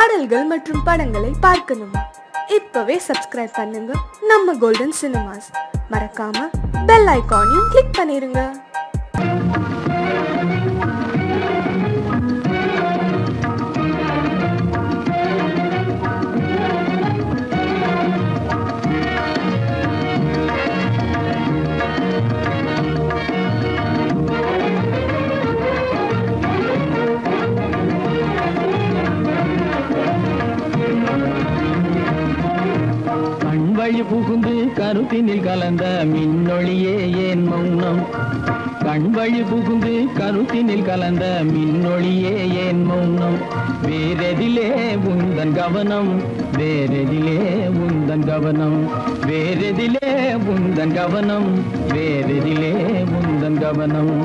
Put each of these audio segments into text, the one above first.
பாடல்கள் மற்றும் படங்களை பார்க்கணுமா இப்பவே சப்ஸ்கிரைப் பண்ணுங்க நம்ம கோல்டன் சினிமாஸ் மறக்காம பெல் ஐகானையும் கிளிக் பண்ணிருங்க கண் வழி புகுந்து கருத்தினில் கலந்த மின்னொளியே ஏன் மௌனம் கண் வழி புகுந்து கருத்தினில் கலந்த மின்னொளியே ஏன் மௌனம் வேறெதிலே உந்தன் கவனம் வேறெதிலே உந்தன் கவனம் வேறெதிலே உந்தன் கவனம் வேறெதிலே உந்தன் கவனம்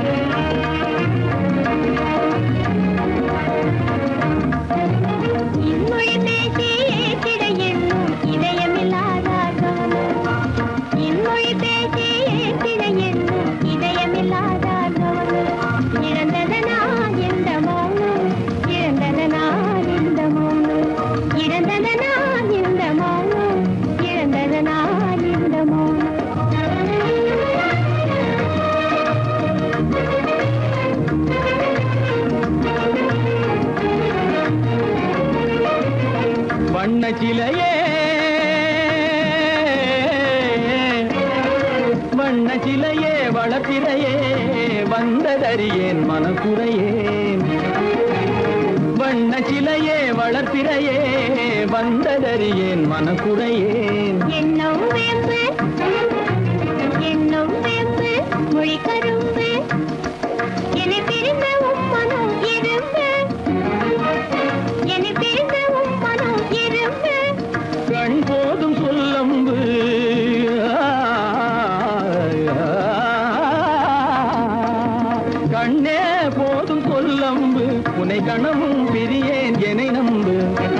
இன்மொழி பேசி ஏற்றிட எண்ணும் இதயமில்லாதார் கவனம் இன்மொழி பேசி ஏற்றிட எண்ணும் இதயமில்லாதார் கவனம் இழந்ததனா இந்த மௌனம் இழந்ததனா இந்த மௌனம் இழந்ததனா இந்த மௌனம் இழந்ததனா இந்த மௌனம் வண்ண சிலையே வண்ண சிலையே வளர்த்திரையே வந்ததறியேன் மனக்குறையேன் வண்ண சிலையே வளர்த்திரையே வந்ததறியேன் மனக்குறையேன் எண்ணம் வேம்பு எண்ணம் வேம்பு மொழி கரும்பு என்னை பிரிந்த உம்மனம் இரும்பு என்னை பிரிந்த உம்மனம் இரும்பு கண் போதும் சொல்லம்பு கண்ணே போதும் சொல்லம்பு உனை கணமும் பிரியேன் எனை நம்பு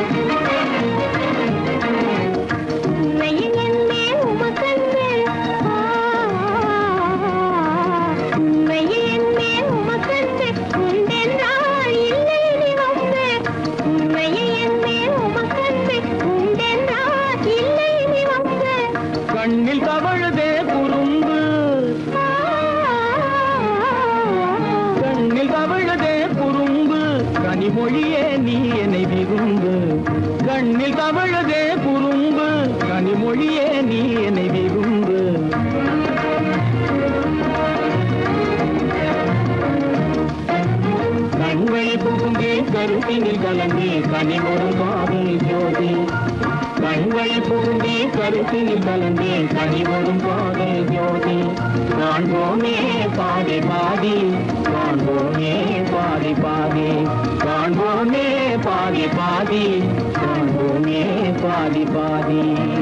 உண்மையில் என்னே உமக்கன்று உண்மையில் என்னே உமக்கன்று உண்டென்றால் இல்லை நீ வந்து உண்மையில் என்னே உமக்கன்று உண்டென்றால் இல்லை நீ வந்து கண்ணில் தவழுதே குறும்பு கண்ணில் தவழுதே குறும்பு கனிமொழியே நீ என்னை விரும்பு கண்ணில் தவழுதே குறும்பு கனிமொழியே நீ என்னை விரும்பு கண்வழி புகுந்தே கருத்தினில் கலந்தே கனிமொரும் காதல் ஜோதி கண்வழி புகுந்தே கருத்தினில் கலந்தே கனிமொரும் காதல் ஜோதி காண்போமே பாதி பாதி காண்போமே பாதி பாதி காண்போமே பாதி பாதி காண்போமே பாதி பாதி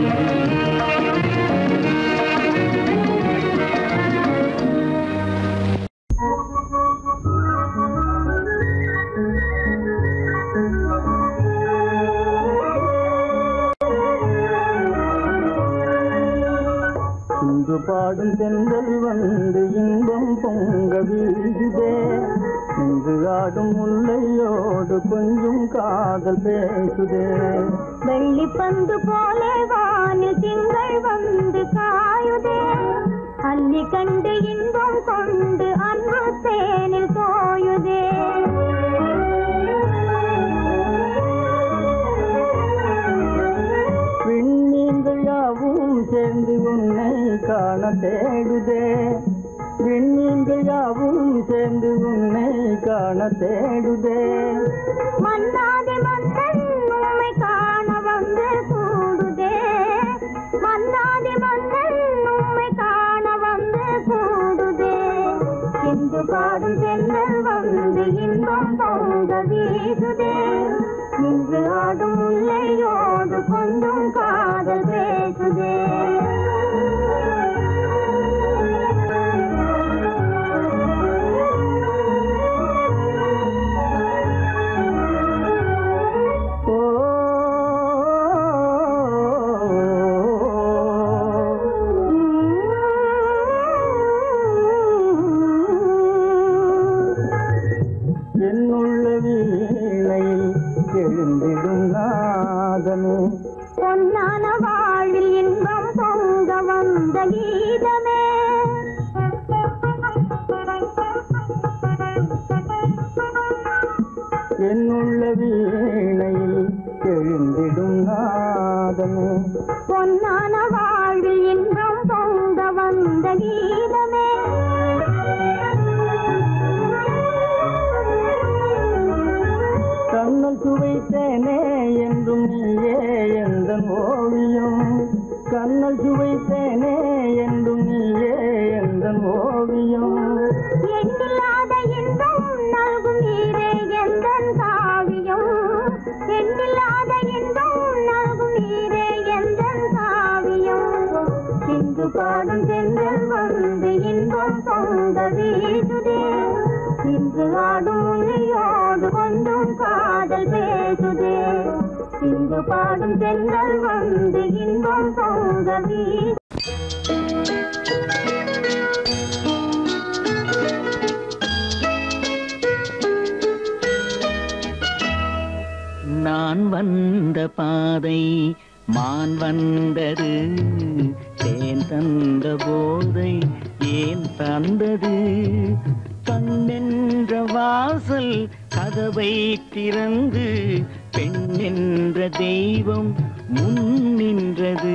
இங்கு பாடும் தென்றல் வந்து இன்பம் பொங்க வீசுதே இங்கு ஆடும் முல்லையோடு கொஞ்சம் காதல் பேசுதே வெள்ளி பந்து போலே வானில் திங்கள் வந்து காயுதே அள்ளி கண்டு இன்பம் கொண்டு அன்பு தேனில் தோயுதே விண்மீன்கள் யாவும் சேர்ந்து உன்னை காண தேடுதே விண்மீன்கள் யாவும் சேர்ந்து உன்னை காண தேடுதே மன்னாதி மன்னன் உம்மை காண வந்து கூடுதே மன்னாதி மன்னன் உம்மை காண வந்து கூடுதே இந்து பாடும் தென்றல் வந்து இன்பம் பொங்க வீசுதே நின்று ஆடும் முல்லையோடு கொஞ்சம் காதல் பேசுதே எழுந்திடும் நாதமே பொன்னான வாழ்வில் இன்பம் பொங்க வந்த கீதமே என்னுள்ள வீணையில் எழுந்திடும் நாதமே பொன்னான வாழ்வில் இன்பம் பொங்க வந்த கீதமே கண்ணல் சுவைத்தேனே என்றும் நீயே எந்த ஓவியம் கண்ணல் சுவைத்தேனே என்றும் நீயே எந்த ஓவியம் எண்ணில்லாத இன்பம் நல்கும் நீரே எந்தன் காவியம் எண்ணில்லாத இன்பம் நல்கும் நீரே எந்தன் காவியம் இங்கு பாடும் சென்றல் வந்து இன்பம் பொங்க வீசுதே இன்று ஆடும் மொழியோடு கொஞ்சம் காதல் பேசுதே இங்கு பாடும் சென்றல் வந்து இன்பம் பொங்க வீசு நான் வந்த பாதை மான் வந்தது தேன் தந்த போதை ஏன் தந்தது கண்ணென்ற வாசல் கதவை திறந்து பெண் என்ற தெய்வம் முன் நின்றது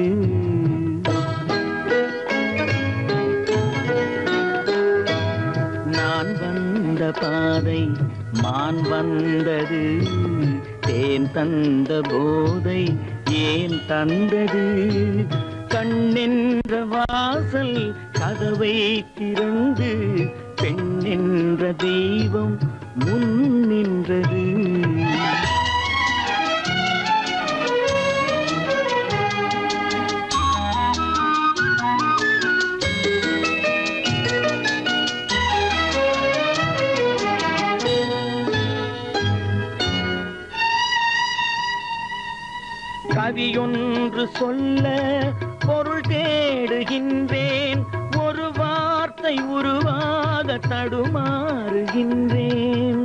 நான் வந்த பாதை மான் வந்தது தேன் தந்த போதை ஏன் தந்தது கண்ணென்ற வாசல் கதவை திறந்து பெண் என்ற தெய்வம் முன் நின்றது கவியொன்று சொல்ல பொருள் தேடுகின்றேன் ஒரு வார்த்தை உருவாக தடுமாறுகின்றேன்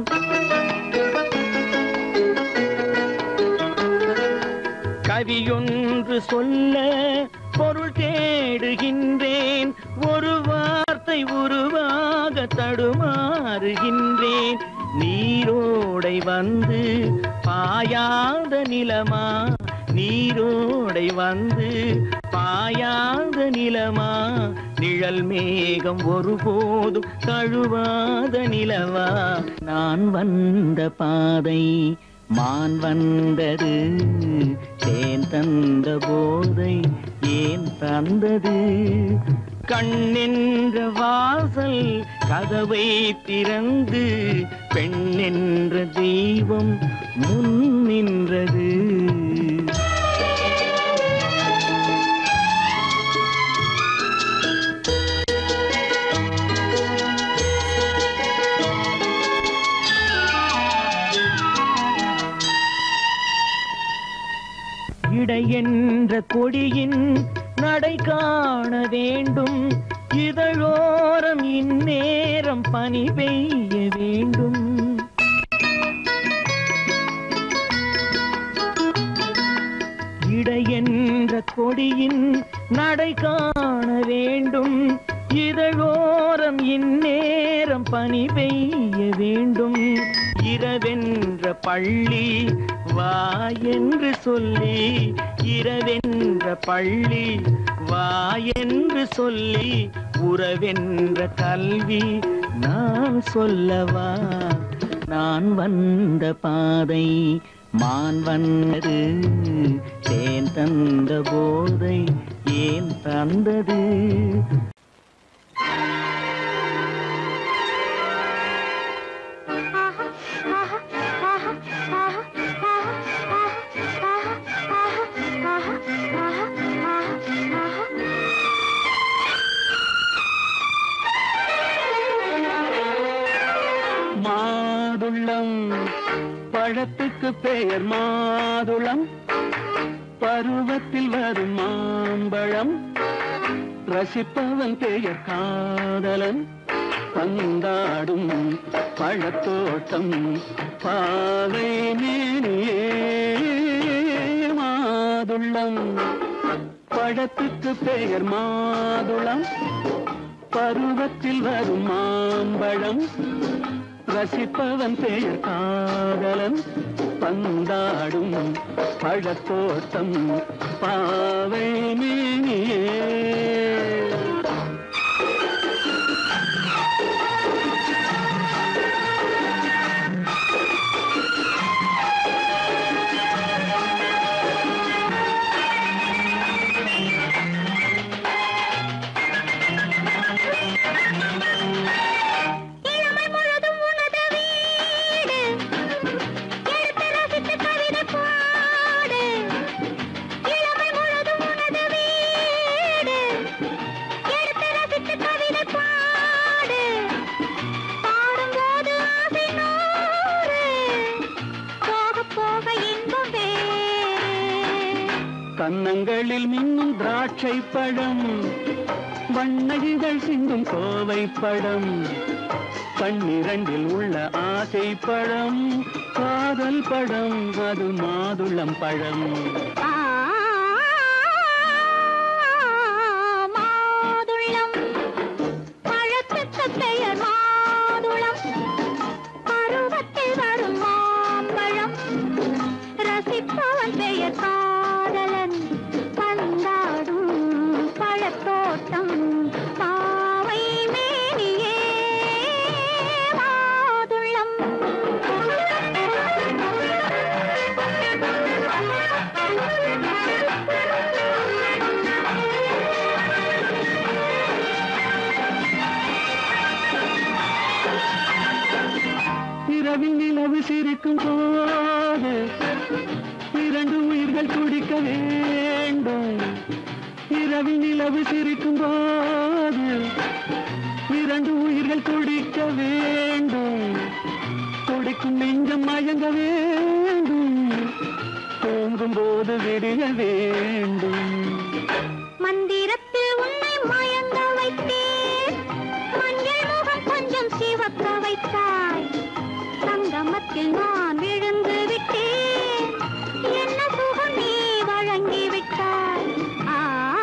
கவியொன்று சொல்ல பொருள் தேடுகின்றேன் ஒரு வார்த்தை உருவாக தடுமாறுகின்றேன் நீரோடை வந்து பாயாத நிலமா நீரோடை வந்து பாயாத நிலமா நிழல் மேகம் ஒருபோதும் தழுவாத நிலவா நான் வந்த பாதை மான் வந்தது தேன் தந்த போதை ஏன் தந்தது கண்ணென்ற வாசல் கதவை திறந்து பெண் என்ற தெய்வம் முன் நின்றது இடை என்ற கொடியின் நடை காண வேண்டும் இதழோரம் இந்நேரம் பனி பெய்ய வேண்டும் இடை என்ற கொடியின் நடை காண வேண்டும் இதழோரம் இந்நேரம் பனி பெய்ய வேண்டும் இரவென்ற பள்ளி வா என்று சொல்லி இரவென்ற பள்ளி வா என்று சொல்லி உறவென்ற கல்வி நான் சொல்லவா நான் வந்த பாதை மான் வந்தது தேன் தந்த போதை ஏன் தந்தது மாதுளம் பழத்துக்கு பெயர் மாதுளம் பருவத்தில் வரும் மாம்பழம் ரசிப்பவன் பெயர் காதலன் பந்தாடும் பழத்தோட்டம் பாவை மேனியே உள்ளம் பழத்துக்கு பெயர் மாதுளம் பருவத்தில் வரும் மாம்பழம் ரசிப்பவன் பெயர் காதலன் பந்தாடும் பழத்தோட்டம் பாவை மேனியே இளமை முழுதும் உனது வீடு எடுத்து ரசித்து கவிதை பாடு இளமை முழுதும் உனது வீடு எடுத்து ரசித்து கவிதை பாடு பாடும்போது ஆசை நூறு போக போக இன்பம் வேறு கன்னங்களில் மின்னும் திராட்சை பழம் வண்ணகிகள் சிந்தும் கோவை பழம் பன்னிரண்டில் உள்ள ஆசை பழம் காதல் பழம் அது மாதுளம் பழம் மாதுளம் பழத்துக்கு பெயர் மாதுளம் பருவத்தில் வரும் மாம்பழம் ரசிப்பவன் பெயர் காதலன் பந்தாடும் பழத்தோட்டம் பாவை மேனியே மாதுளம் இரவில் நிலவு சிரிக்கும் போது இரண்டு உயிர்கள் துடிக்க வேண்டும் இரவில் நிலவு சிரிக்கும் போது இரண்டு உயிர்கள் துடிக்க வேண்டும் துடிக்கும் நெஞ்சம் மயங்க வேண்டும் தூங்கும் போது விடிய வேண்டும் மந்திரத்தில் உன்னை மயங்க வைத்தேன் மஞ்சள் முகம் கொஞ்சம் சிவக்க வைத்தாய் சங்கமத்தில் நான் விழுந்து விட்டேன் என்ன சுகம் நீ வழங்கி விட்டாய் ஆ,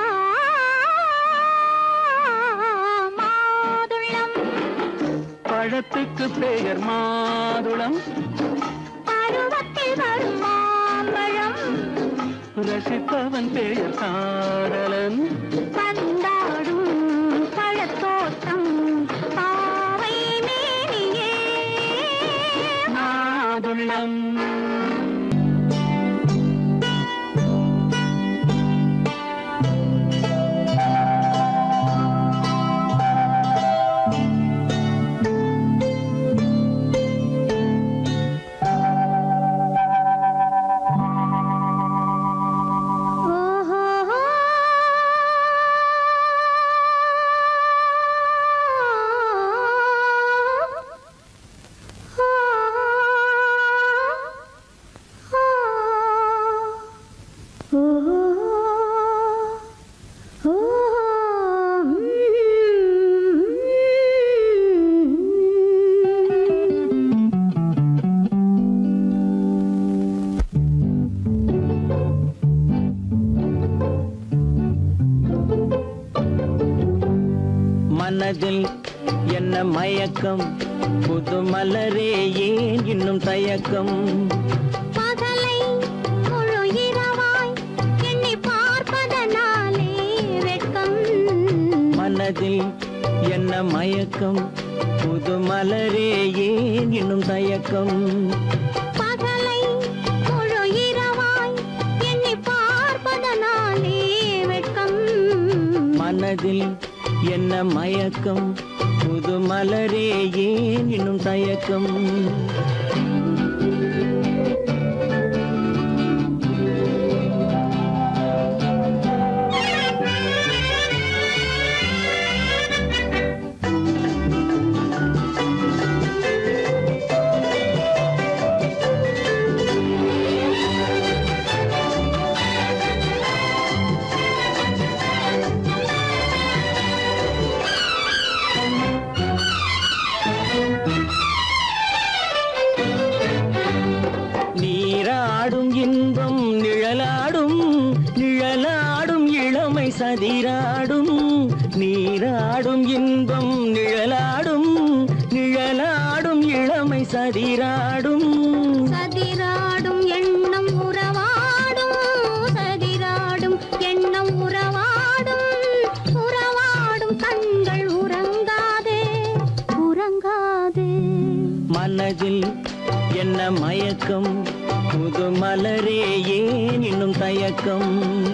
மாதுளம் பழத்துக்கு பெயர் மாதுளம் பருவத்தில் வரும் மாம்பழம் ரசிப்பவன் பெயர் காதலன் பந்தாடும் பழத்தோட்டம் பாவை மேனியே மாதுளம் ஓஹோ மனதில் என்ன மயக்கம் புது மலரே ஏன் இன்னும் தயக்கம் பகலை முழு இரவாய் எண்ணி பார்ப்பதனாலே வெட்கம் மனதில் என்ன மயக்கம் புது மலரே ஏன் இன்னும் தயக்கம் பகலை முழு இரவாய் எண்ணி பார்ப்பதனாலே வெட்கம் மனதில் என்ன மயக்கம் புது மலரே ஏன் இன்னும் தயக்கம் இன்பம் நிழலாடும் நிழலாடும் இளமை சதிராடும் நீராடும் இன்பம் நிழலாடும் நிழலாடும் இளமை சதிராடும் சதிராடும் எண்ணம் உறவாடும் சதிராடும் எண்ணம் உறவாடும் உறவாடும் கண்கள் உறங்காதே உறங்காதே மனதில் என்ன மயக்கம் புது மலரே ஏன் இன்னும் தயக்கம்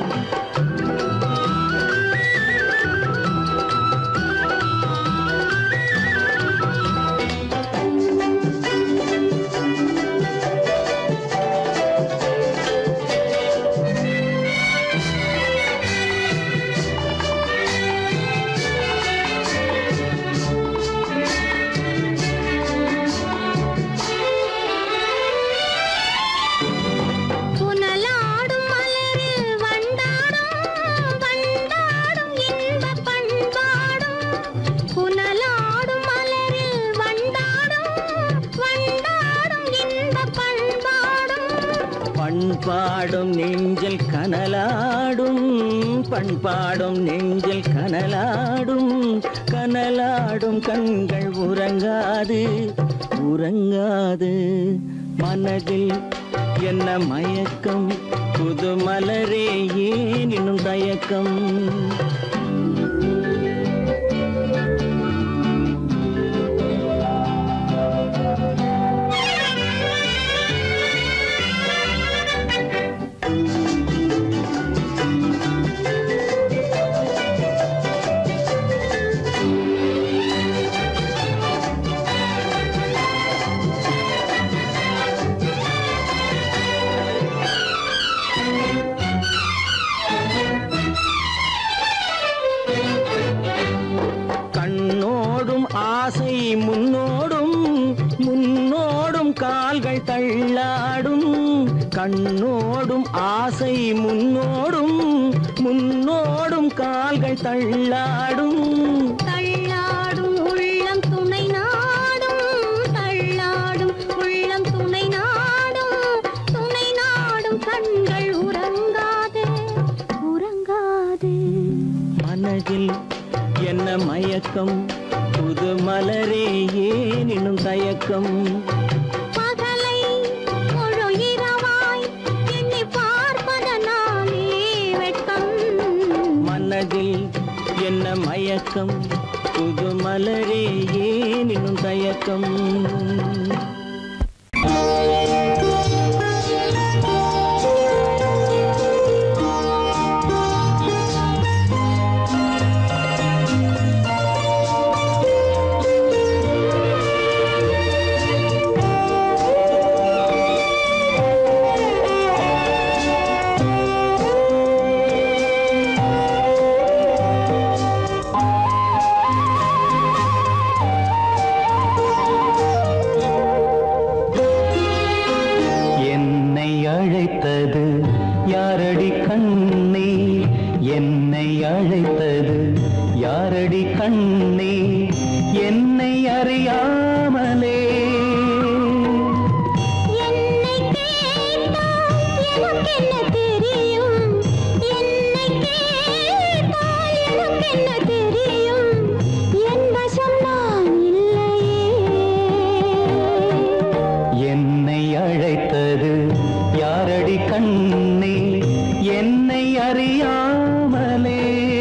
புனலாடும் மலரில் வண்டாடும் வண்டாடும் இன்ப பண்பாடும் புனலாடும் மலரில் வண்டாடும் வண்டாடும் இன்ப பண்பாடும் பண்பாடும் நெஞ்சில் கனலாடும் பண்பாடும் நெஞ்சில் கனலாடும் கனலாடும் கண்கள் உறங்காது உறங்காது மனதில் என்ன மயக்கம் புது மலரே ஏன் இன்னும் தயக்கம் கண்ணோடும் ஆசை முன்னோடும் முன்னோடும் கால்கள் தள்ளாடும் கண்ணோடும் ஆசை முன்னோடும் முன்னோடும் கால்கள் தள்ளாடும் தள்ளாடும் உள்ளம் துணை நாடும் தள்ளாடும் உள்ளம் துணை நாடும் துணை நாடும் கண்கள் உறங்காதே உறங்காதே மனதில் என்ன மயக்கம் புது மலரே ஏன் இன்னும் தயக்கம் பகலை முழு இரவாய் எண்ணி பார்ப்பதனாலே வெட்கம் மனதில் என்ன மயக்கம் புது மலரே ஏன் இன்னும் தயக்கம் என்னை அழைத்தது யாரடி கண்ணே என்னை அழைத்தது யாரடி கண்ணே என்னை அறியாமலே என்னை கேட்டால் எனக்கென்ன தெரியும் என்னை கேட்டால் எனக்கென்ன தெரியும் என் வசம் நான் இல்லையே என்னை அழைத்தது யாரடி கண்ணே என்னை அறியாமலே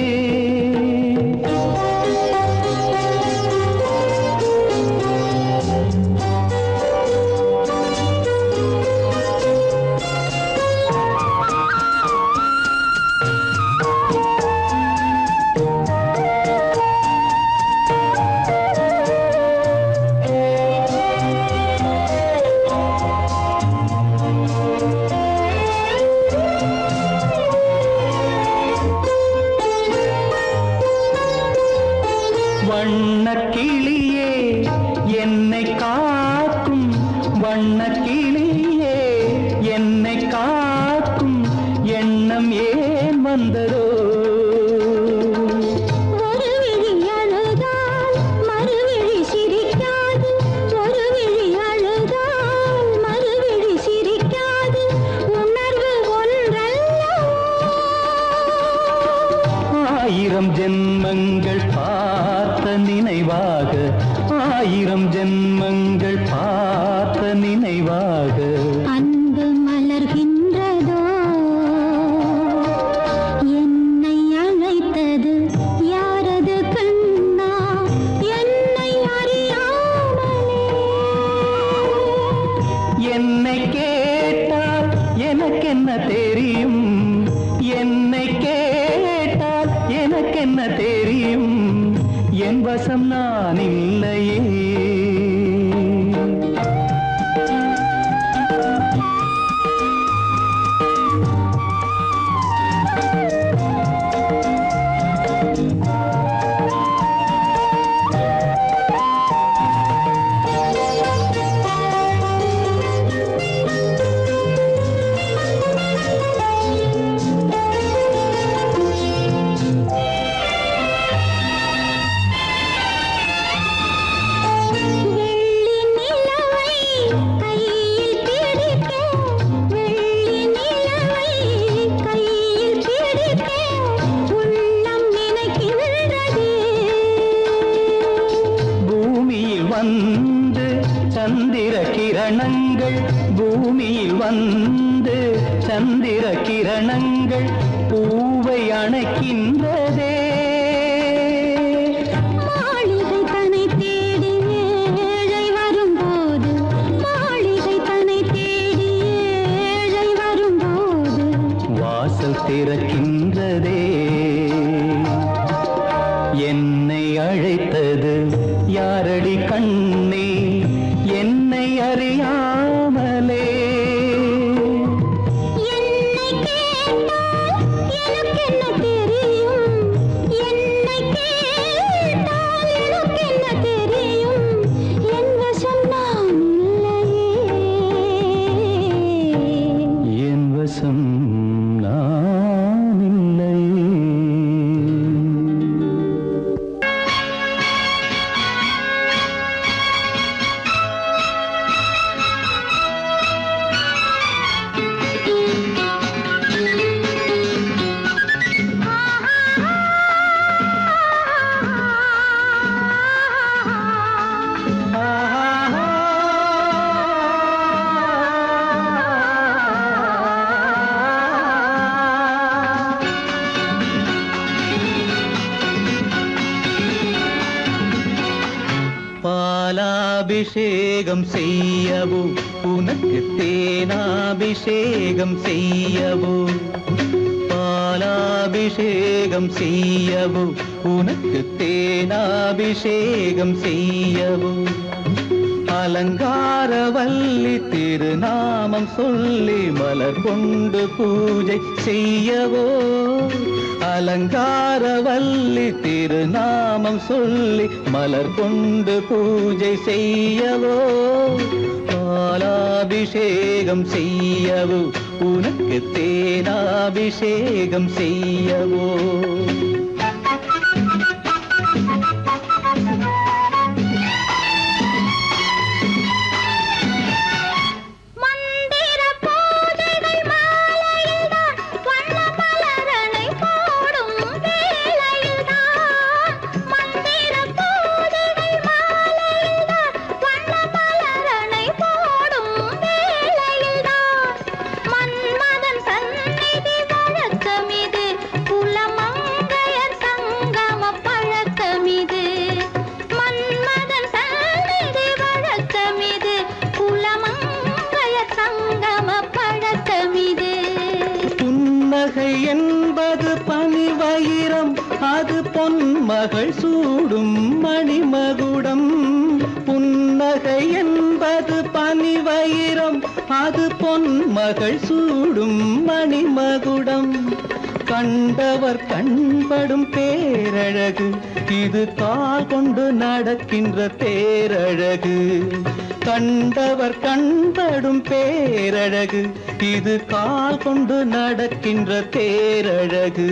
வண்ணக் கிளியே என்னை காக்கும் வண்ணக் கிளியே என்னை காக்கும் எண்ணம் ஏன் வந்ததோ ஒரு விழி அழுதால் மறுவிழி சிரிக்காது ஒரு விழி அழுதால் மறுவிழி சிரிக்காது உணர்வு ஆயிரம் ஜென்மங்கள் பார்த்த நினைவாக ஆயிரம் ஜென்மங்கள் பார்த்த நினைவாக அன்பு மலர்கின்றதோ என்னை அழைத்தது யாரது கண்ணா என்னை அறியாமலே என்னை கேட்டால் எனக்கென்ன தெரியும் என்னை கேட்டால் எனக்கென்ன தெரியும் என் வசம் நான் இல்லையே வெள்ளி நிலவை கையில் பிடிக்க வெள்ளி நிலவை கையில் பிடிக்க உள்ளம் நினைக்கின்றதே பூமியில் வந்து சந்திர கிரணங்கள் பூமியில் வந்து சந்திர கிரணங்கள் பூவை அணைக்கின்றதே மாளிகை தன்னை தேடி ஏழை வரும்போது மாளிகை தன்னை தேடி ஏழை வரும்போது வாசல் திறக்கின்றதே என்னை அழைத்தது யாரடி கண்ணே என்னை அறியாமலே என்னை கேட்டால் எனக்கென்ன தெரியும் என்னை கேட்டால் எனக்கென்ன தெரியும் என் வசம் நான் இல்லையே என் வசம் நான் இல்லை பாலாபிஷேகம் செய்யவோ உனக்கு தேனாபிஷேகம் செய்யவோ பாலாபிஷேகம் செய்யவோ உனக்கு தேனாபிஷேகம் செய்யவோ அலங்காரவல்லி திருநாமம் சொல்லி மலர் கொண்டு பூஜை செய்யவோ அலங்காரவல்லி திருநாமம் சொல்லி மலர் கொண்டு பூஜை செய்யவோ பாலாபிஷேகம் செய்யவோ உனக்கு தேனாபிஷேகம் செய்யவோ மந்திர பூஜைகள் மாலையில்தான் வண்ண மலரணை போடும் வேளையில்தான் மந்திர பூஜைகள் மாலையில்தான் வண்ண மலரணை போடும் வேளையில்தான் மன்மதன் சந்நிதி வழக்கமிது குலமங்கையர் சங்கம பழக்கமிது மன்மதன் சந்நிதி வழக்கமிது குலமங்கையர் சங்கம பழக்கமிது புன்னகை என்பது பனிவயிரம் அது பொன்மகள் சூடும் மணிமகுடம் புன்னகை என்பது பனிவயிரம் அது பொன்மகள் சூடும் மணிமகுடம் கண்டவர் கண்படும் பேரழகு இது கால் கொண்டு நடக்கின்ற தேரழகு கண்டவர் கண்படும் பேரழகு இது கால் கொண்டு நடக்கின்ற தேரழகு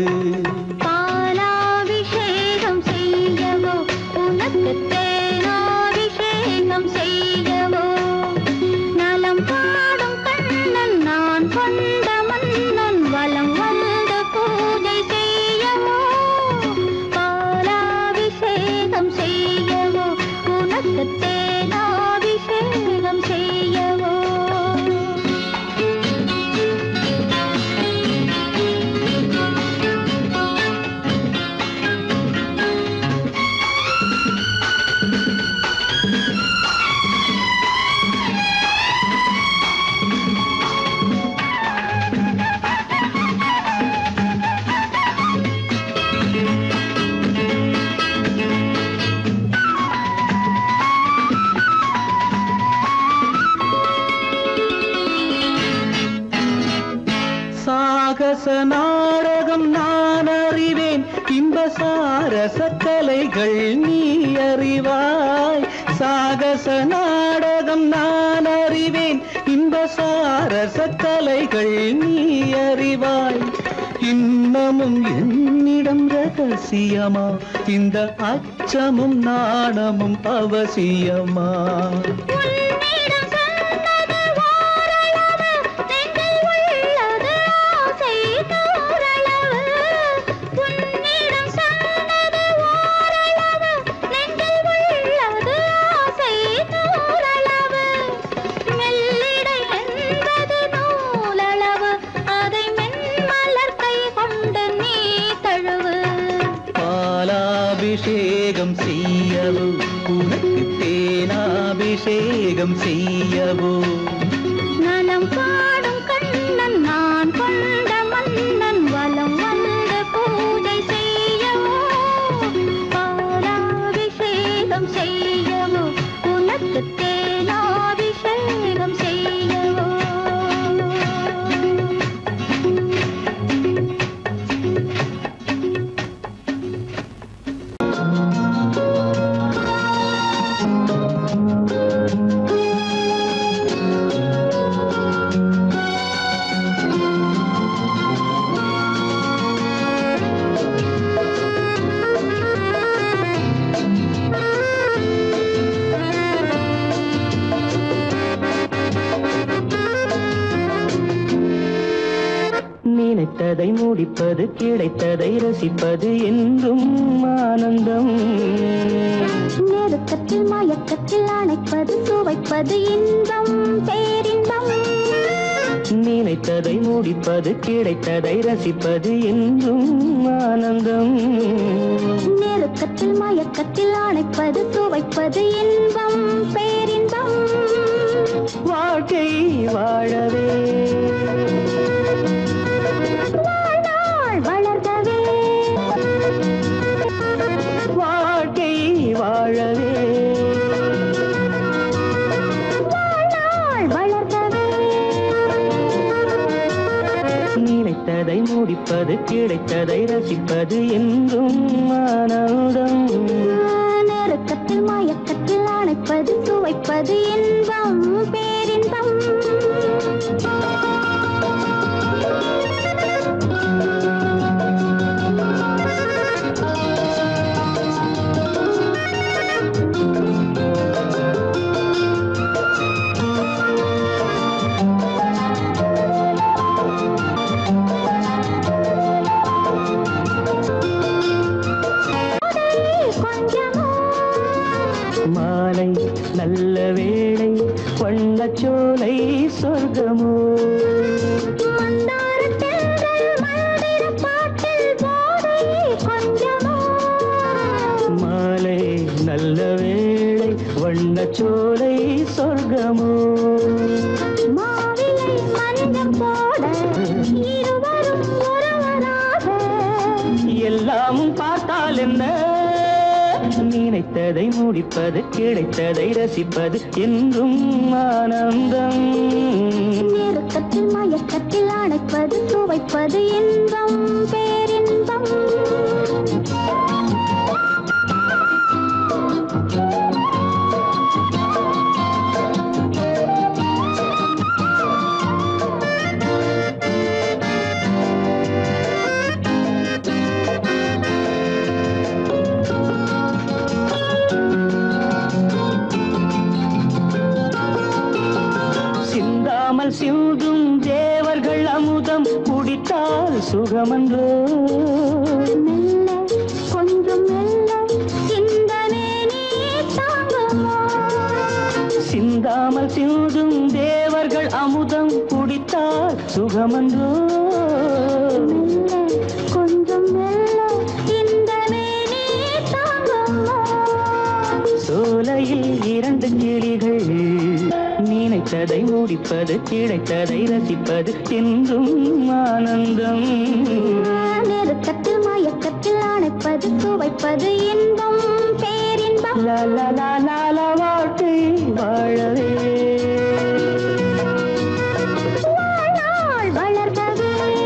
பாலாபிஷேகம் செய்யவோ உனக்கு தேனாபிஷேகம் செய்யவோ நலம் பாடும் கண்ணன் நான் கொண்ட மன்னன் வலம் வந்து பூஜை செய்யவோ சாகச நாடகம் நான் அறிவேன் இன்ப சாரச கலைகள் நீ அறிவாய் சாகச நாடகம் நான் அறிவேன் இன்ப சாரச கலைகள் நீ அறிவாய் இன்னமும் என்னிடம் ரகசியமா இந்த அச்சமும் நாணமும் அவசியமா உன்னிடம் சொன்னது ஓரளவு, நெஞ்சில் உள்ளது ஆசை நூறளவு. உன்னிடம் சொன்னது ஓரளவு, நெஞ்சில் உள்ளது ஆசை நூறளவு. மெல்லிடை என்பது நூலளவு, அதை மென்மலர் கை கொண்டு நீ தழுவு பாலாபிஷேகம் செய்யவோ உனக்கு தேனாபிஷேகம் செய்யவோ நலம் பாடும் கண்ணன் நான் கொண்ட மன்னன் வலம் வந்து பூஜை செய்யவோ பாலாபிஷேகம் செய்யவோ உனக்கு தேனாபிஷேகம் செய்யவோ நினைத்ததை முடிப்பது கிடைத்ததை ரசிப்பது என்றும் ஆனந்தம் நெருக்கத்தில் மயக்கத்தில் அணைப்பது சுவைப்பது இன்பம் பேரின்பம் நினைத்ததை முடிப்பது கிடைத்ததை ரசிப்பது என்றும் ஆனந்தம் நெருக்கத்தில் மயக்கத்தில் அணைப்பது சுவைப்பது இன்பம் பேரின்பம் வாழ்க்கை வாழவே வாழ்நாள் வளர்கவே வாழ்க்கை வாழவே வாழ்நாள் வளர்கவே நினைத்ததை முடிப்பது கிடைத்ததை ரசிப்பது என்றும் ஆனந்தம் நெருக்கத்தில் மயக்கத்தில் அணைப்பது சுவைப்பது இன்பம் பேரின்பம் கொஞ்சமோ மாலை நல்ல வேளை வண்ணச்சோலை சொர்க்கமோ மந்தாரத் தென்றல் மல்லிரப் பாட்டில் போதை கொஞ்சமோ மாலை நல்ல வேளை வண்ணச்சோலை சொர்க்கமோ மாவிலை மஞ்சம் போட இருவரும் ஒருவராக எல்லாமும் பார்த்தால் என்ன நினைத்ததை முடிப்பது கிடைத்ததை ரசிப்பது என்றும் ஆனந்தம் நெருக்கத்தில் மயக்கத்தில் அணைப்பது சுவைப்பது இன்பம் பேரின்பம் சிந்தாமல் சிந்தும் தேவர்கள் அமுதம் குடித்தால் சுகமன்றோ மெல்ல கொஞ்சம் மெல்ல சிந்தனை நீ தாங்குமோ சிந்தாமல் சிந்தும் தேவர்கள் அமுதம் குடித்தால் சுகமன்றோ மெல்ல கொஞ்சம் மெல்ல சிந்தனை நீ தாங்குமோ சோலையில் இரண்டு கிளிகள் நினைத்ததை முடிப்பது கிடைத்ததை ரசிப்பது என்றும் ஆனந்தம் நெருக்கத்தில் மயக்கத்தில் அணைப்பது சுவைப்பது இன்பம் பேரின்பம் லா லா லா லா லா வாழ்க்கை வாழவே வாழ்நாள் வளர்கவே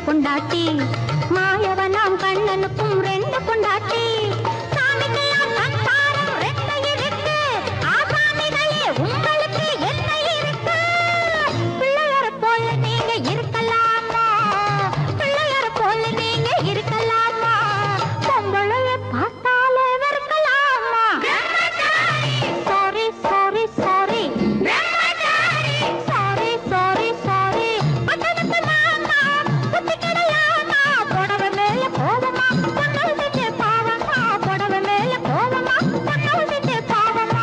பொண்டாட்டி மாயவனாம் கண்ணனுக்கும் ரெண்டு பொண்டாட்டி சாமிக்கெல்லாம் சம்சாரம் ரெண்டு இருக்கு ஆசாமிகளே உங்களுக்கு என்ன இருக்கு பிள்ளையர போல நீங்க இருக்கலாமா பிள்ளையர போல நீங்க இருக்கலாமா பொம்பளைய பார்த்தாலே வெறுக்கலாமா sorry sorry sorry sorry sorry sorry பட்டணத்து மாமா புத்தி கிடையாமா புடவை மேல கோவமா பொண்ணு செஞ்சு பாவமா புடவை மேல கோவமா பொண்ணு செஞ்சு பாவமா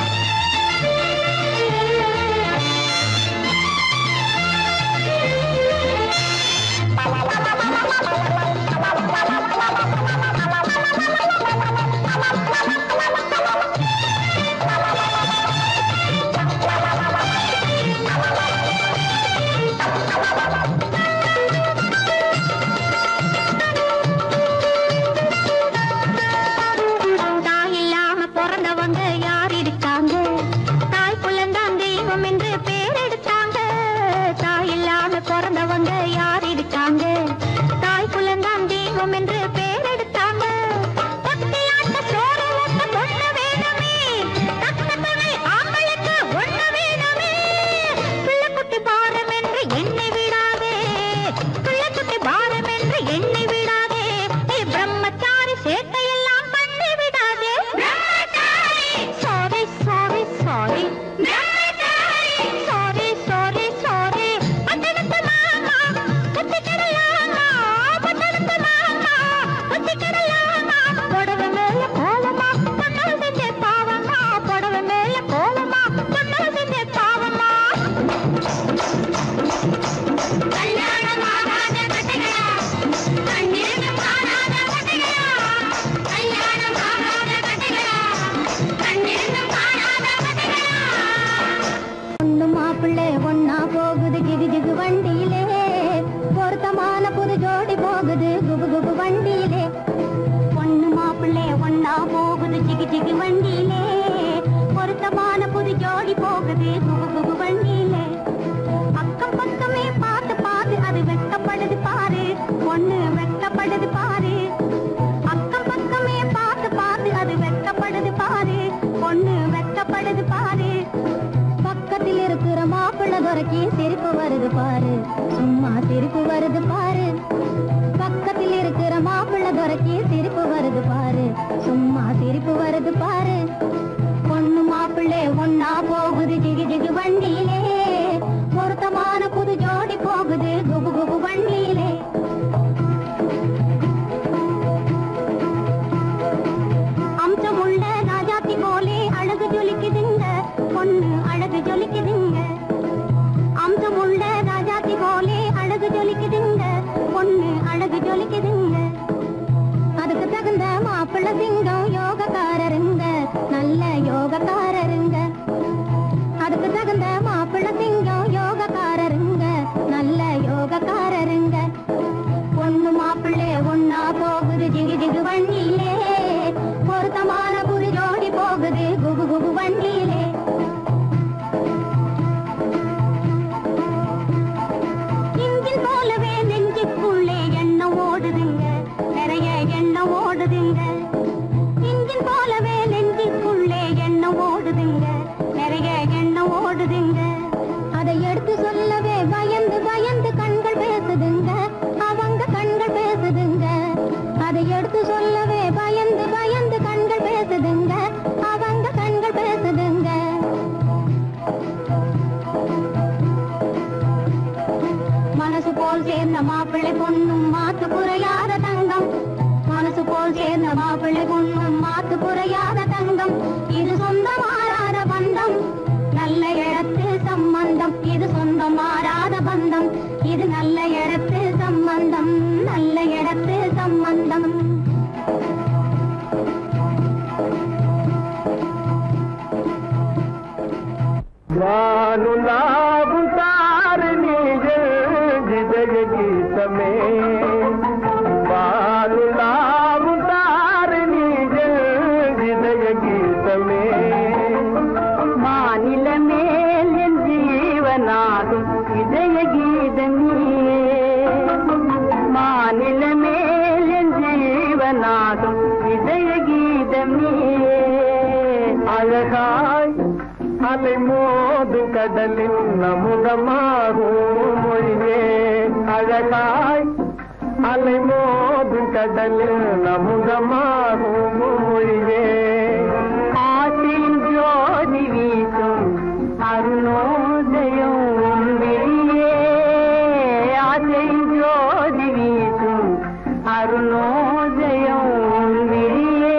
தாய் இல்லாம பிறந்தவங்க யார் இருக்காங்க தாய் புள்ளந்தான் தெய்வம் என்று பேர் எடுத்தாங்க தாய் இல்லாம பிறந்தவங்க யார் இருக்காங்க தாய் புள்ளந்தான் தெய்வம் என்று பேர் எடுத்தாங்க பட்டியாட்ட சோறு ஊட்ட பொண்ணு வேணுமே தக்க துணை ஆம்பளுக்கு ஒண்ணு வேணுமே பிள்ளைக்குட்டி பாரம் என்று எண்ணி விடாதே பிள்ளைக்குட்டி பாரம் என்று எண்ணி விடாதே நீ பிரம்மச்சாரி சேட்டையெல்லாம் பண்ணி விடாதே sorry sorry sorry sorry sorry sorry பட்டணத்து மாமா புத்தி கிடையாமா பட்டணத்து மாமா புத்தி கிடையாமா புடவை மேல கோலமா பொண்ணு செஞ்ச பாவமா புடவை மேல கோலமா பொண்ணு செஞ்ச பாவமா கல்யாணம் ஆகாத கட்டைகளா கண்ணிருந்தும் காணாத கட்டைகளா கல்யாணம் ஆகாத கட்டைகளா கண்ணிருந்தும் காணாத கட்டைகளா பொண்ணு மாப்பிள்ளை ஒன்னா போகுது ஜிகு ஜிகு வண்டியிலே பொருத்தமான புது ஜோடி போகுது குபு குபு வண்டியிலே பொண்ணு மாப்பிள்ளை ஒன்னா போகுது ஜிகு ஜிகு வண்டியிலே பொருத்தமான புது ஜோடி போகுது குபு குபு வண்டியிலே அக்கம் பக்கமே பார்த்து பார்த்து அது வெட்கப்படுது பாரு பொண்ணு வெட்கப்படுது பாரு அக்கம் பக்கமே பார்த்து பார்த்து அது வெட்கப்படுது பாரு பொண்ணு வெட்கப்படுது பாரு பக்கத்தில் இருக்கிற மாப்பிள்ளை துறைக்கு சிரிப்பு வருது பாரு சும்மா சிரிப்பு வருது பாரு பக்கத்தில் இருக்கிற மாப்பிள்ளை துறைக்கு சிரிப்பு வருது பாரு சும்மா சிரிப்பு வருது பாரு பொண்ணு மாப்பிள்ளை ஒன்னா போகுது ஜிகு ஜிகு வண்டியிலே பொருத்தமான புது ஜோடி போகுது குபு குபு வண்டியிலே அம்சமுள்ள ராஜாத்தி போலே அழகு ஜொலிக்குதுங்க பொண்ணு அழகு ஜொலிக்குதுங்க அம்சமுள்ள ராஜாத்தி போலே அழகு ஜொலிக்குதுங்க பொண்ணு அழகு ஜொலிக்குதுங்க அதுக்கு தகுந்த மாப்பிள்ளை சிங்கம் யோகக்காரருங்க நல்ல யோகக்காரருங்க அதுக்கு தகுந்த மாப்பிள்ளை சிங்கம் யோகக்காரருங்க நல்ல யோகக்காரருங்க பொண்ணு மாப்பிள்ளை ஒன்னா போகுது ஜிகு ஜிகு வண்டியிலே பொருத்தமான புது ஜோடி போகுது குபு குபு வண்டியிலே இன்ஜின் போலவே நெஞ்சுக்குள்ளே எண்ணம் ஓடுதுங்க நிறைய எண்ணம் ஓடுதுங்க இன்ஜின் போலவே நெஞ்சுக்குள்ளே எண்ணம் ஓடுதுங்க நிறைய எண்ணம் ஓடுதுங்க அதை எடுத்து சொல்லவே பயந்து பயந்து கண்கள் பேசுதுங்க அவங்க கண்கள் பேசுதுங்க அதை எடுத்து சொல்லவே பயந்து பயந்து கண்கள் பேசுதுங்க அவங்க கண்கள் பேசுதுங்க மனசு போல் சேர்ந்த மாப்பிள்ளை பொண்ணும் மாத்து குறையாத தங்கம் மனசு போல் சேர்ந்த மாப்பிள்ளை பொண்ணும் மாத்து குறையாத தங்கம் இது சொந்த மாறாத பந்தம் நல்ல இடத்து சம்பந்தம் இது சொந்தம் மாறாத பந்தம் இது நல்ல இடத்து சம்பந்தம் நல்ல இடத்து சம்பந்தம் వానులాగుతారని జిదగ గీతమే వానులాగుతారని జిదగ గీతమే மாநில மேல் என் ஜீவனாகும் இதய கீதமே செம்மியே அழகாய் அலை மோது கடலின் அமுதமாகும் மொழியே அழகாய் அலை மோது கடலில் அமுதமாகும் மொழியே ஆற்றின் ஜோதி வீசும் அருணோதயம் வெளியே ஆற்றின் ஜோதி வீசும் அருணோதயம் வெளியே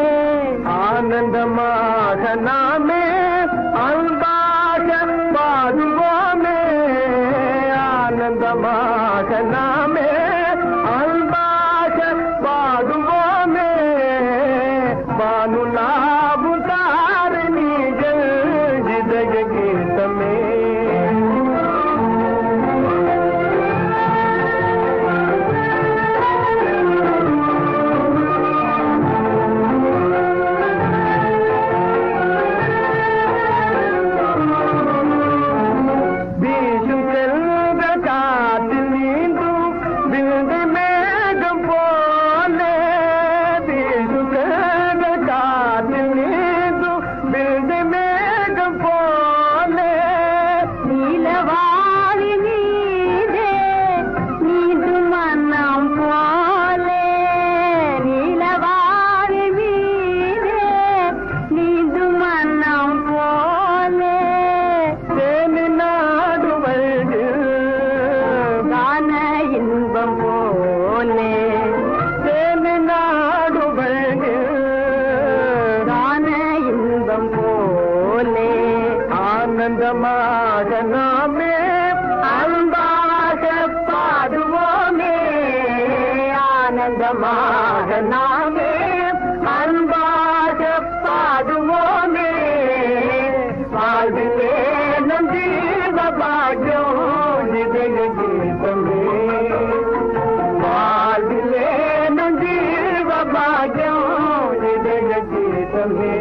ஆனந்தமாக நாமே அன்பாக பாடுவோமே ஆனந்தமாக நாமே அன்பாக பாடுவோமே பானுலாபு தாரணிகள் இதய கீதமே வீசும் செல்வ காற்றில் நீந்தும் விழுந்து மேகம் போலே வீசும் செல்வ காற்றில் நீந்தும் விழுந்து மேகம் போலே நீலவாழி நீதே நீந்து மன்னம் போலே நீலவாழி மீதே நீந்து மன்னம் போலே தேனி நாடு கான இன்பம் போலே தேனி நாடு கான இன்பம் போலே ஆனந்தமாக நாமே அன்பாக பாடுவோமே ஆனந்தமாக நாமே அன்பாக பாடுவோமே வாழ்விலே நம் ஜீவ பாக்கியம் நிதய கீதமே வாழ்விலே நம் ஜீவ பாக்கியம் நிதய கீதமே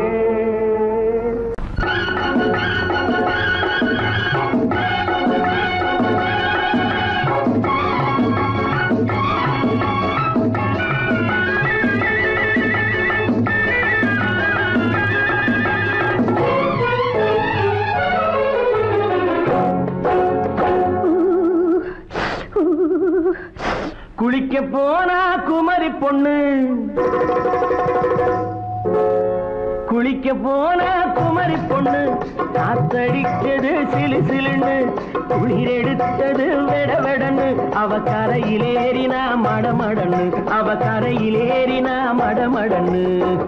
குளிக்க போனா குமரி பொண்ணு குளிக்க போனா குமரி பொண்ணு காத்தடிச்சது சிலு சிலுன்னு குளிர் எடுத்தது வெட வெடன்னு அவ கரையிலேறினா மடமடன்னு அவ கரையிலேறினா மடமடன்னு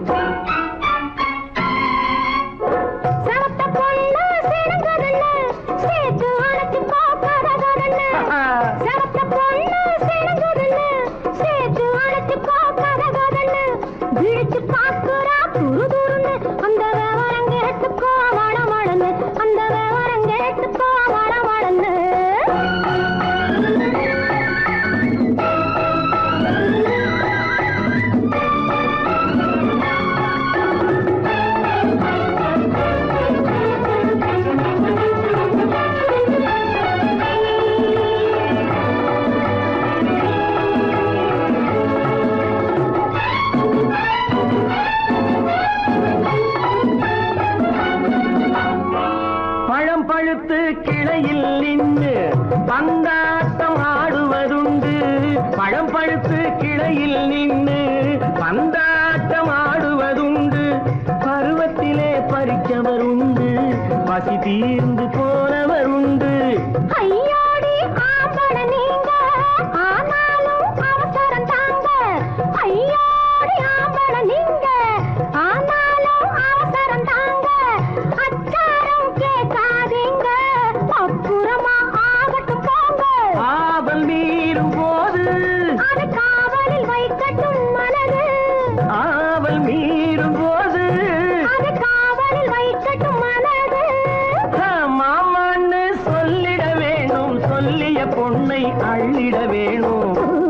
சரத்த பொண்ணு சிறந்ததல்ல சேர்த்து அழைச்சு பார்க்கறதல்ல சரத்த பொண்ணு சிறந்ததல்ல சேர்த்து அழைச்சு பார்க்கறதல்ல விழிச்சு பார்க்கிறா துரு துருன்னு அந்த விவரம் கேட்டுக்கோ மடமடன்னு அந்த விவரம் கேட்டுக்கோ மடமடன்னு பழம் பழுத்து கிளையில் நின்று பந்தாட்டம் ஆடுவதுண்டு பழம் பழுத்து கிளையில் நின்று பந்தாட்டம் ஆடுவதுண்டு பருவத்திலே பறிச்சவர் உண்டு பசி தீர்ந்து போனவர் உண்டு ஐயோடி ஆம்பட நீங்க ஆனாலும் அவசரம் தாங்க ஐயோடி ஆம்பட நீங்க ஆனாலும் அவசரம் தாங்க அச்சாரம் கேட்காதீங்க அப்புறமா ஆகட்டும் போங்க ஆபல் மீறும் போது அது காவலில் வைக்கட்டும் மனது ஆவல் மீறும் போது அது காவலில் வைக்கட்டும் மனது மாமான்னு சொல்லிட வேணும் சொல்லிய பொண்ணை அள்ளிட வேணும்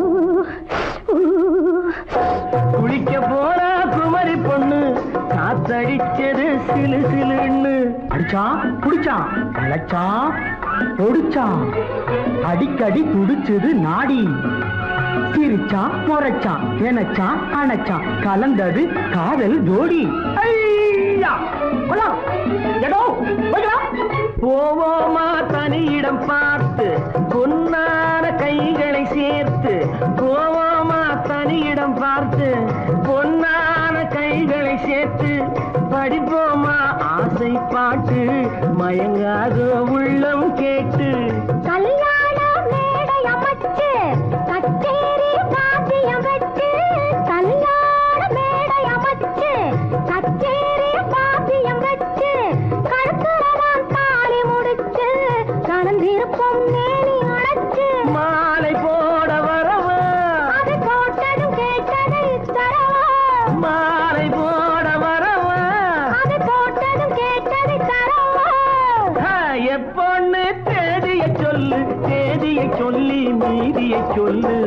குளிக்க போனா குமரி பொண்ணு காத்தடிச்சது சிலு சிலுன்னு அடிச்சா குடிச்சா அழைச்சா பொடிச்சான் அடிக்கடி துடிச்சது நாடி சிரிச்சான் முறைச்சான் நினைச்சான் அணைச்சான் கலந்தது காதல் ஜோடி ஐயா! கொல்லாம். எடோ, போய்க்கலாம். போவோமா தனியிடம் பார்த்து பொன்னான கைகளை சேர்த்து போவோமா தனியிடம் பார்த்து பொன்னான கைகளை சேர்த்து படிப்போமா ஆசை பாட்டு மயங்காத உள்ளம் கேட்டு கல்யாண மேடை அமைச்சு கச்சேரி வாத்தியம் வச்சு கல்யாண மேடை அமைச்சு கச்சேரி வாத்தியம் வச்சு கழுத்துறவான் தாலி முடிச்சு கலந்திருப்போம் நேனி அழைச்சு மாலை போட வரவா அது போட்டதும் கேட்டதை தரவா மாலை போட வரவா அது போட்டதும் கேட்டதை தரவா ஆ, எப்பொண்ணு தேதிய சொல்லு தேதிய சொல்லி மீதிய சொல்லு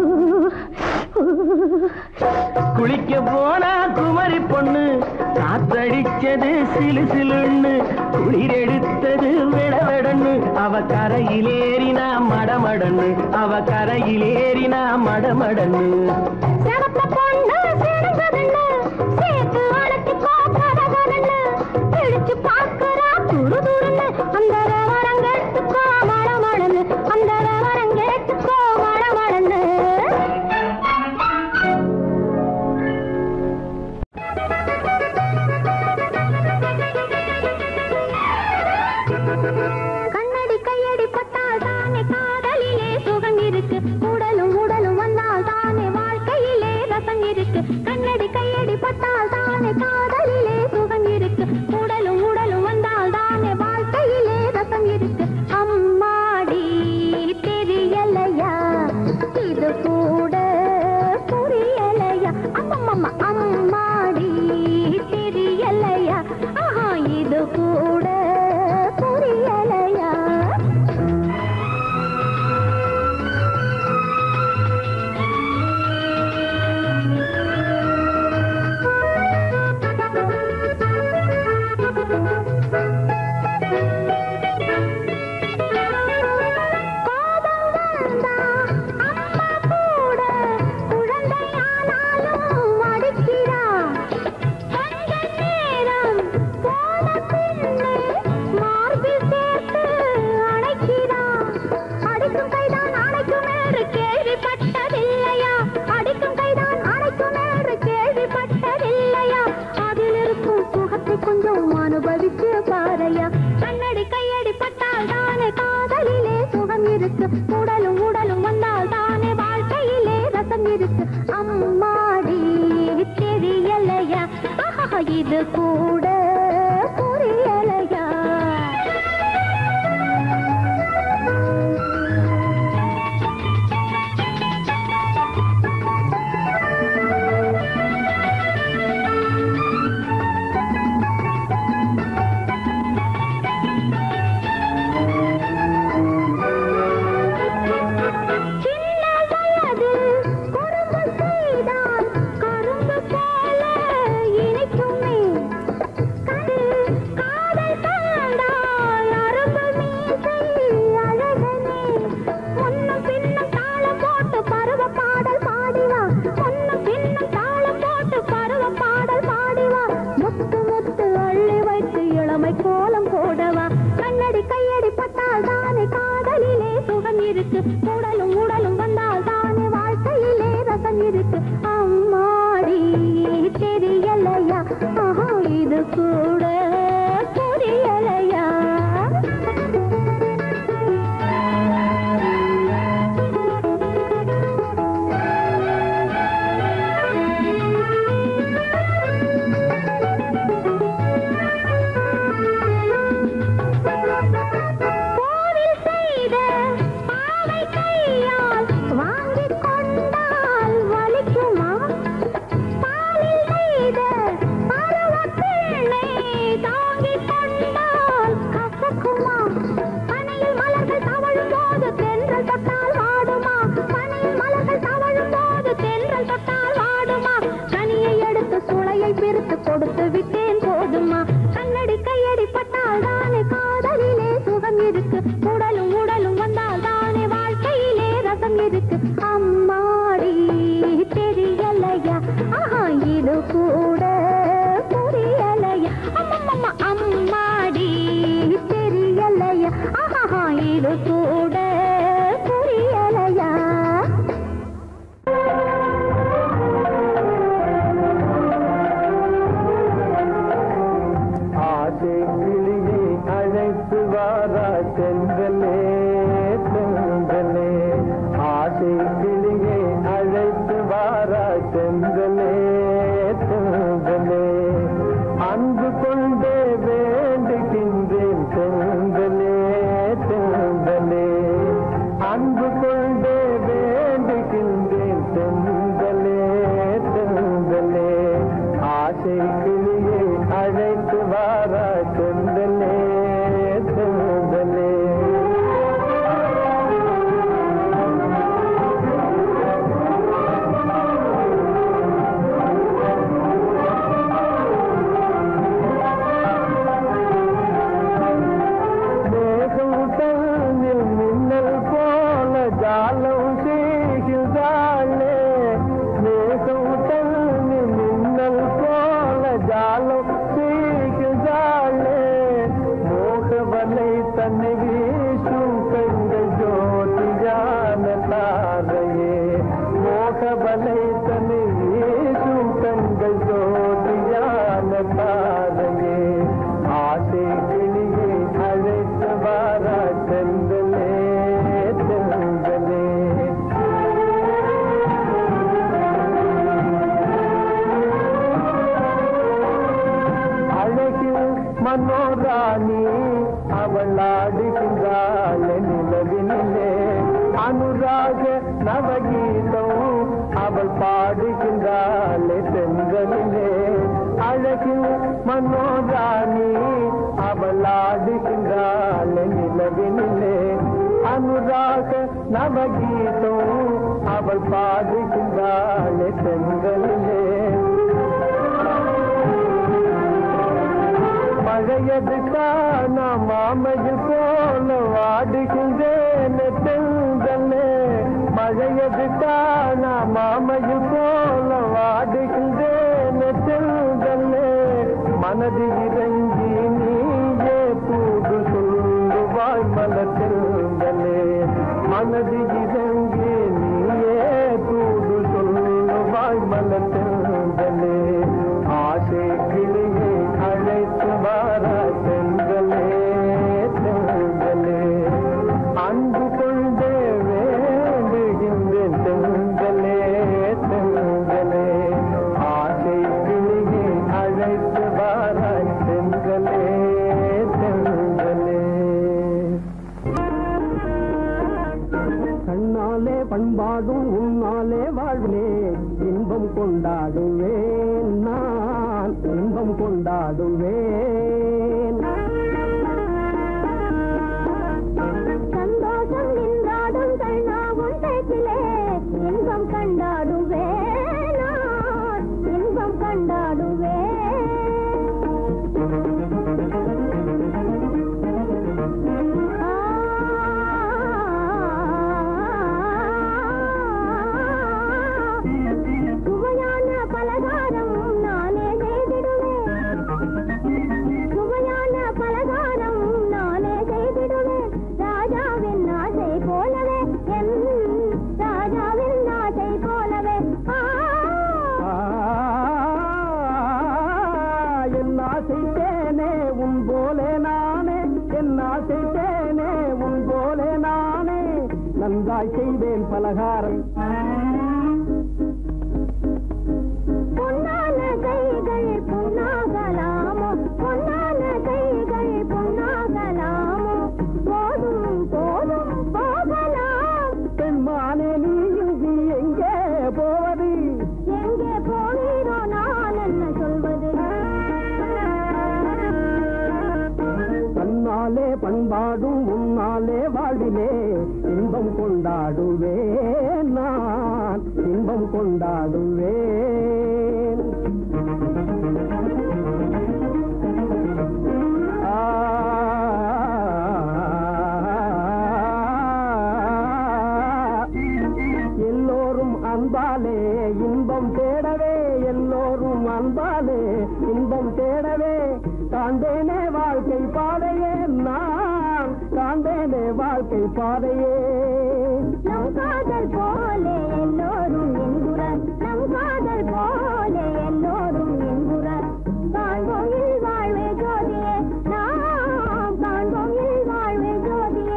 குளிக்க போனா குமரி பொண்ணு காத்தடிச்சது சிலு சிலுன்னு குளிர் எடுத்தது விடவெடன்னு அவ கரையிலேறினா மடமடன்னு அவ கரையிலேறினா மடமடன்னு சிவத்த பொண்ணு சிறந்ததுன்னு சேர்த்து அழைச்சிக்கோ கதகதன்னு பிடிச்சு பார்க்கறா துரு துருன்னு அந்த ரவரங்கெடுத்துக்கோ மடமடன்னு அந்த ரவரங்கெடுத்துக்கோ மடமடன்னு கண்ணடி கையடி பட்டால் தானே காதலிலே சுகம் இருக்கு உடலும் உடலும் வந்தால் தானே வாழ்க்கையிலே ரசம் இருக்கு கண்ணடி கையடி பட்டால் தானே காதலிலே சுகம் இருக்கு உடலும் உடலும் வந்தால் தானே வாழ்க்கையிலே ரசம் இருக்கு அம்மாடி தெரியலையா இது கூட புரியலையா அம்மம்மா அம்மாடி தெரியலையா ஆஹா இது கூட புரியலையா கோபம் வந்தா அம்மா கூட குழந்தையானாலும் அடிக்கிறா கொஞ்ச நேரம் போன பின்னே மார்பில் சேர்த்து அணைக்கிறா அடிக்கும் கைதான் அணைக்கும் என்று கேள்விப்பட்டதில்லையா அடிக்கும் கைதான் அணைக்கும் என்று கேள்விப்பட்டதில்லையா அதில் இருக்கும் சுகத்தை கொஞ்சம் அனுபவிச்சு பாரையா கண்ணடி கையடி பட்டால் தானே காதலிலே சுகம் இருக்கு உடலும் உடலும் வந்தால் தானே வாழ்க்கையிலே ரசம் இருக்கு அம்மாடி தெரியலையா ஆஹா, இது கூட புரியலையா சின்ன வயது குறும்பு செய்தால் கரும்பு போல இனிக்குமே கண்டு காதல் கண்டால் அரும்பு மீசை அழகனே முன்னும் பின்னும் தாளம் போட்டு பருவ பாடல் பாடிவா முன்னும் பின்னும் தாளம் போட்டு பருவ பாடல் பாடிவா முத்து முத்து அள்ளி வைத்து இளமை கோலம் போடவா கண்ணடி கையடி பட்டால் தானே காதலிலே சுகம் இருக்கு உடலும் உடலும் வந்தால் தானே வாழ்க்கையிலே ரசம் இருக்கு அம்மாடி தெரியலையா ஆஹா, இது கூட புரியலையா கோவில் செய்த பாவை கையால் வாங்கிக் கொண்டால் வலிக்குமா இன்னும் இருக்கு அம்மாடி தெரியலையா ஆஹா இது கூட புரியலையா அம்மம்மா அம்மாடி தெரியலையா ஆஹா இது கூட புரியலையா ஆசை கிளியை அழைத்து வாரா சென்றலே சென்றலே ஆசை கிளியை அழைத்து வாரா சென்றலே சென்றலே அன்பு கொண்டே வேண்டுகின்றேன் சென்றலே சென்றலே அன்பு கொண்டே வேண்டுகின்றேன் சென்றலே சென்றலே ஆசை கிளியை அழைத்து வாரா சென்றலே சென்றலே மேகம் தன்னில் மின்னல் போல ஜாலம் செய்கிறாளே மேகம் தன்னில் மின்னல் போல ஜாலம் செய்கிறாளே மோகவலை தன்னை வீசும் கண்கள் ஜோதியான தாரையே மோகவலை தன்னை வீசும் கண்கள் ஜோதியான தாரையே ஆசை கிளியை அழைத்து வாரா செந்தலே செந்தலே அழகில் மனோராணி அவள் ஆடுகின்றாள் நிலவினிலே அனுராக நவகீதம் அவள் பாடுகின்றாள் தென்றலிலே அழகில் மனோராணி அவள் ஆடுகின்றாள் நிலவினிலே அனுராக நவகீதம் அவள் பாடுகின்றாள் தென்றலிலே மழையது காண மாமையில் போல வாடுகின்றேன் தெந்தலே மழையது காண மாமையில் போல வாடுகின்றேன் தெந்தலே மனது இறங்கி நீயே தூது சொல்லுவாய் மலத்தெந்தலே மனது இறங்கி நீயே தூது சொல்லுவாய் மலத்தெந்தலே ஆசை கிளியை அழைத்து வாரா செங்கலே செங்கலே அன்பு கொண்டே வேண்டுகின்றேன் செங்கலே செங்கலே ஆசை கிளியை அழைத்து வாரா செங்கலே செங்கலே கண்ணாலே பண்பாடும் உன்னாலே வாழ்விலே இன்பம் கொண்டாடுவேன் நான் இன்பம் கொண்டாடுவேன் சந்தோஷம் நின்றாடும் கண்ணாவும் பேச்சிலே இன்பம் கண்டாடுவேன் நான் இன்பம் கண்டாடுவேன் சுவையான பலகாரம் நானே செய்திடுவேன் சுவையான பலகாரம் நானே செய்திடுவேன் ராஜாவின் ஆசை போலவே என் ராஜாவின் ஆசை போலவே ஆ ஆ, என் ஆசை தேனே உன் போலே நானே என் ஆசை தேனே உன் போலே நானே நன்றாய் செய்வேன் பலகாரம் பொன்னான கைகள் பொன்னாகலாமோ பொன்னான கைகள் பொன்னாகலாமோ போதும் போதும் போகலாம் பெண்மானே நீ இங்கு எங்கே போவது எங்கே போனீரோ நான் என்ன சொல்வது தன்னாலே பண்பாடும் உன்னாலே வாழ்விலே இன்பம் கொண்டாடுவேன் நான் இன்பம் கொண்டாடுவேன் ஆ, அன்பாலே இன்பம் தேடவே எல்லோரும் அன்பாலே இன்பம் தேடவே காண்பேனே வாழ்க்கை பாதையே நான் காண்பேனே வாழ்க்கை பாதையே நம் காதல் போலே எல்லோரும் என்குற நம் காதல் போலே எல்லோரும் என்குற காண்போம் இல் வாழ்வே ஜோதியே நாம் காண்போம் இல் வாழ்வே ஜோதியே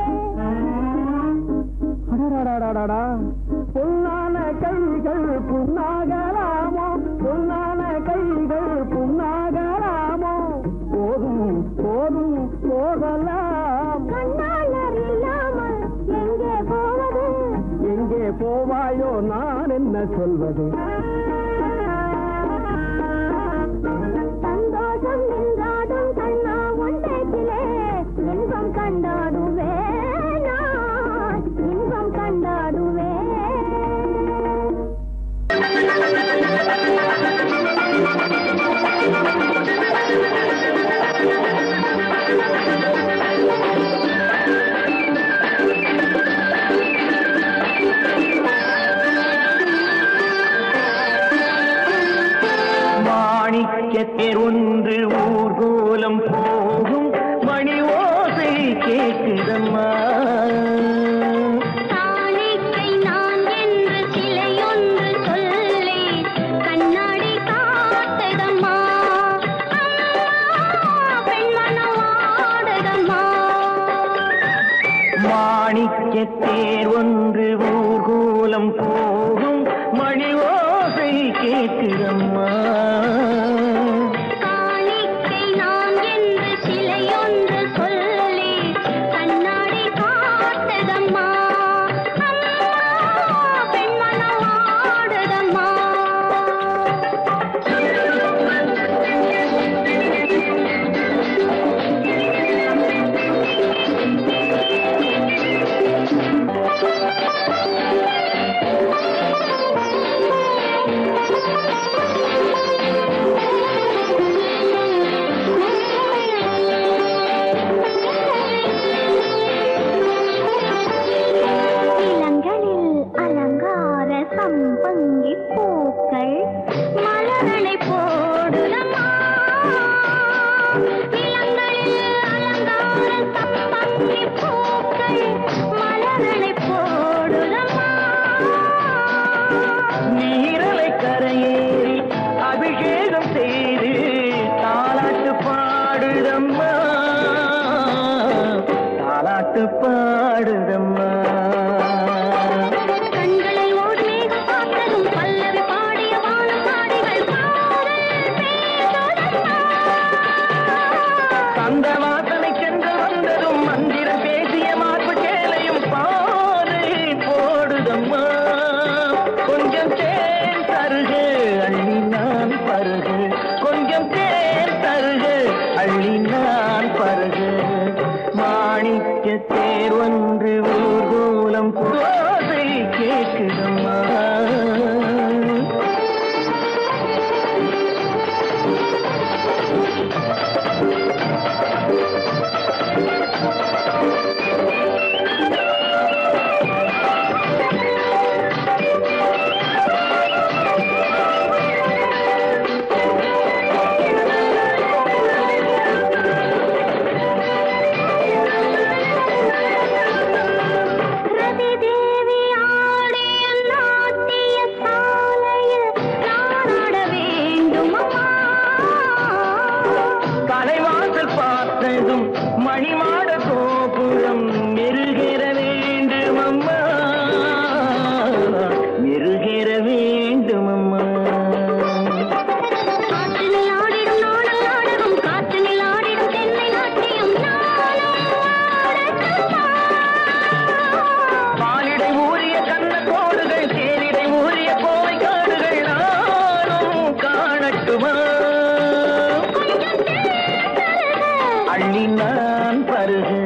அடடடடடடா. பொன்னான கைகள் புண்ணாகலாமோ பொன்னான கைகள் புண்ணாகலாமோ போதும் போதும் போகலாம் கண்ணாளர் இல்லாமல் எங்கே போவது எங்கே போவாயோ நான் என்ன சொல்வது சந்தோஷம் நின்றாடும் கண்ணா ஒன்றேக்கிலே இன்பம் கண்டாடுவே நான் இன்பம் கண்டாடுவே மாணிக்கத்தேர் ஒன்று ஊர்கோலம் போகும் மணி ஓசை கேட்குதம்மா காணிக்கை நான் என்று சிலையொன்று சொல்லி கண்ணாடி காட்டுதம்மா பெண்மனம் ஆடுதம்மா மாணிக்கத்தேர் ஒன்று ஊர்கோலம் போகும் மணி ஓசை கேட்குதம்மா காணிக்கை நான் என்று சிலையொன்று சொல்லி கண்ணாடி காட்டுதம்மா பெண்மனம் ஆடுதம்மா இளங்களில் அலங்கார சம்பங்கி பூக்கள் மலரனை போடுதம்மா இளங்களில் அலங்கார சம்பங்கி பூக்கள் மலரனை போடுதம்மா நீரலை கரையேறி அபிஷேகம் செய்து தாலாட்டு பாடுதம்மா தாலாட்டு பாடுதம்மா கண்களை ஓர் மேகம் பார்த்ததும் பல்லவி பாடிய வானம் பாடிகள் காதல் பேசுதம்மா அந்த வாசனை சென்று வந்ததும் மந்திரம் பேசிய மார்பு சேலையும் பாதை போடுதம்மா கொஞ்சம் தேன் தருகு அள்ளி நான் பருகு கொஞ்சம் தேன் தருகு அள்ளி நான் பருகு மாணிக்க தேர் ஒன்று ஊர்கோலம் போதை கேட்குதம்மா ரதி தேவி ஆடிய நாட்டிய சாலையில் நான் ஆட வேண்டும் அம்மா கலைவாசல் பார்த்ததும் மணிமாட கோபுரம் மெருகேற வேண்டும் அம்மா மெருகேற வேண்டும் அம்மா காற்றினில் ஆடிடும் நாடல் நாடகம் காற்றினில் ஆடிடும் தென்னை நாட்டியம் நானும் ஆடட்டுமா? பாலிடை ஊறிய கண்ண கோடுகள் தேனிடை ஊறிய கோவை காடுகள் நானும் காணட்டுமா அள்ளி நான் பருகு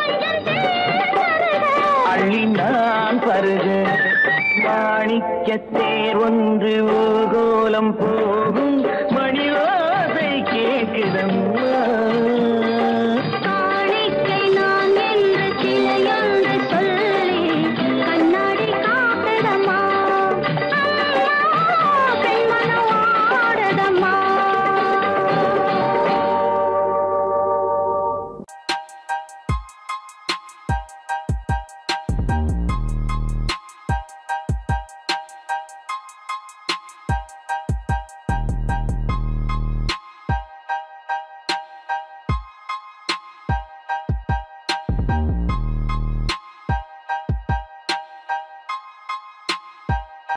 அள்ளி நான் பருகு மாணிக்கத்தேர் ஒன்று ஊர்கோலம் போகும் மணி ஓசை கேட்குதம்மா